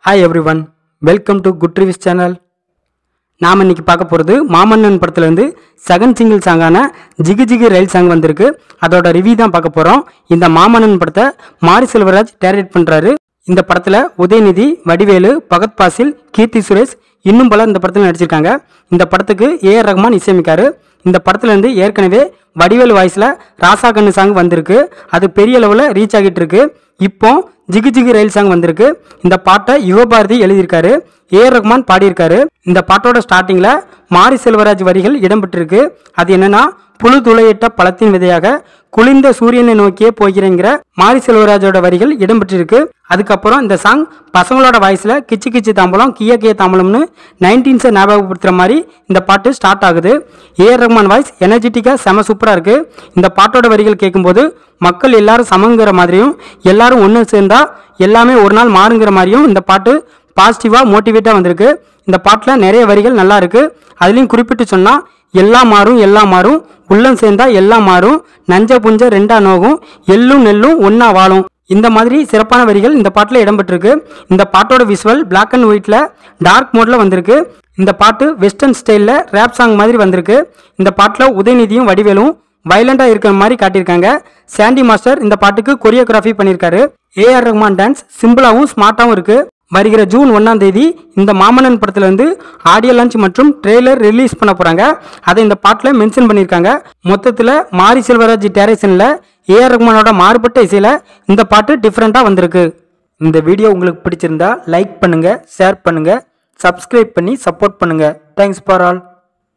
hi everyone welcome to good reviews channel நாம் இன்னைக்கு பார்க்க போகிறது மாமன்னன் படத்துலேருந்து செகண்ட் சிங்கிள் சாங்கான ஜிகு ஜிகு ரயில் சாங் வந்திருக்கு அதோட ரிவ்யூ தான் பார்க்க போகிறோம் இந்த மாமன்னன் படத்தை மாரி செல்வராஜ் டைரக்ட் பண்ணுறாரு இந்த படத்தில் உதயநிதி வடிவேலு பகத் பாசில் கீர்த்தி சுரேஷ் இன்னும் பலர் இந்த படத்தில் நடிச்சிருக்காங்க இந்த படத்துக்கு ஏஆர் ரஹ்மான் இசையமைக்காரு இந்த படத்துலேருந்து ஏற்கனவே வடிவேலு வாய்ஸில் ராசா கண்ணு சாங் வந்திருக்கு அது பெரிய லெவலில் ரீச் ஆகிட்டு இருக்கு இப்போ ஜிகு ஜிகு ரயில் சாங் வந்திருக்கு இந்த பாட்டை யுகபாரதி எழுதியிருக்காரு ஏஆர் ரஹ்மான் பாடியிருக்காரு இந்த பாட்டோட ஸ்டார்டிங்கில் மாரி செல்வராஜ் வரிகள் இடம்பெற்றிருக்கு அது என்னன்னா புழு துளையிட்ட பழத்தின் விதையாக குளிர்ந்த சூரியனை நோக்கியே போகிறேங்கிற மாரி செல்வராஜோட வரிகள் இடம்பெற்றிருக்கு அதுக்கப்புறம் இந்த சாங் பசங்களோட வாய்ஸில் கிச்சு கிச்சு தாம்பலம் கிய கிய தாம்பலம்னு நைன்டீன்ஸை ஞாபகப்படுத்துகிற மாதிரி இந்த பாட்டு ஸ்டார்ட் ஆகுது ஏஆர் ரஹ்மான் வாய்ஸ் எனர்ஜெட்டிக்காக செம சூப்பராக இருக்குது இந்த பாட்டோட வரிகள் கேட்கும்போது மக்கள் எல்லாரும் சமங்கிற மாதிரியும் எல்லாரும் ஒன்று சேர்ந்தா எல்லாமே ஒரு நாள் மாறுங்கிற மாதிரியும் இந்த பாட்டு பாசிட்டிவாக மோட்டிவேட்டாக வந்திருக்கு இந்த பாட்டில் நிறைய வரிகள் நல்லா இருக்கு அதுலேயும் குறிப்பிட்டு சொன்னால் எல்லாம் மாறும் எல்லாம் மாறும் உள்ளம் சேர்ந்தா எல்லாம் மாறும் நஞ்ச புஞ்ச ரெண்டா நோகும் எள்ளும் நெல்லும் ஒன்றா வாழும் இந்த மாதிரி சிறப்பான வரிகள் இந்த பாட்டில் இடம்பெற்றிருக்கு இந்த பாட்டோட விஷுவல் Black அண்ட் ஒயிட்டில் டார்க் மோடில் வந்திருக்கு இந்த பாட்டு வெஸ்டர்ன் ஸ்டைலில் ரேப் சாங் மாதிரி வந்திருக்கு இந்த பாட்டில் உதயநிதியும் வடிவேலும் வைலண்டாக இருக்கிற மாதிரி காட்டியிருக்காங்க சாண்டி மாஸ்டர் இந்த பாட்டுக்கு கொரியோகிராஃபி பண்ணியிருக்காரு ஏஆர் ரஹ்மான் டான்ஸ் சிம்பிளாகவும் ஸ்மார்ட்டாகவும் இருக்கு வருகிற ஜூன் ஒன்றாம் தேதி இந்த மாமன்னன் படத்துல இருந்து ஆடியோ லான்ச் மற்றும் ட்ரெய்லர் ரிலீஸ் பண்ண போறாங்க அதை இந்த பாட்டில் மென்ஷன் பண்ணியிருக்காங்க மொத்தத்தில் மாரி செல்வராஜ் டேரக்ஷனில் ஏஆர் ரஹ்மானோட மாறுபட்ட இசையில் இந்த பாட்டு டிஃப்ரெண்ட்டாக வந்திருக்கு இந்த வீடியோ உங்களுக்கு பிடிச்சிருந்தா லைக் பண்ணுங்க ஷேர் பண்ணுங்க சப்ஸ்கிரைப் பண்ணி சப்போர்ட் பண்ணுங்க தேங்க்ஸ் ஃபார் ஆல்